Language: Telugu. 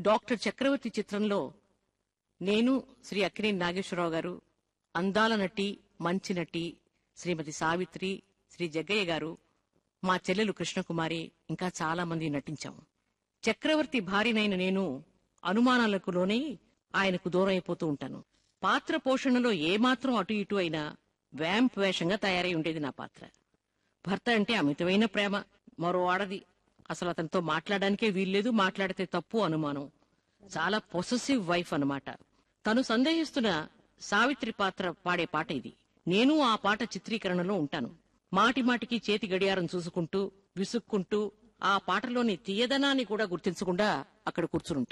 డాక్టర్ చక్రవర్తి చిత్రంలో నేను శ్రీ అక్కినేని నాగేశ్వరరావు గారు అందాల నటి మంచి నటి శ్రీమతి సావిత్రి శ్రీ జగ్గయ్య గారు మా చెల్లెలు కృష్ణకుమారి ఇంకా చాలా మంది నటించాం చక్రవర్తి భార్యనైన నేను అనుమానాలకు లోనై ఆయనకు దూరం అయిపోతూ ఉంటాను పాత్ర పోషణలో ఏమాత్రం అటు ఇటు అయినా వ్యాంప్ వేషంగా తయారై ఉండేది నా పాత్ర భర్త అంటే అమితమైన ప్రేమ మరో ఆడది అసలు అతనితో మాట్లాడడానికే వీల్లేదు మాట్లాడితే తప్పు అనుమానం చాలా పొసెసివ్ వైఫ్ అన్నమాట తను సందేహిస్తున్న సావిత్రి పాత్ర పాడే పాట ఇది నేను ఆ పాట చిత్రీకరణలో ఉంటాను మాటి మాటికి చేతి గడియారం చూసుకుంటూ విసుక్కుంటూ ఆ పాటలోని తీయదనాన్ని కూడా గుర్తించకుండా అక్కడ కూర్చునుంటాను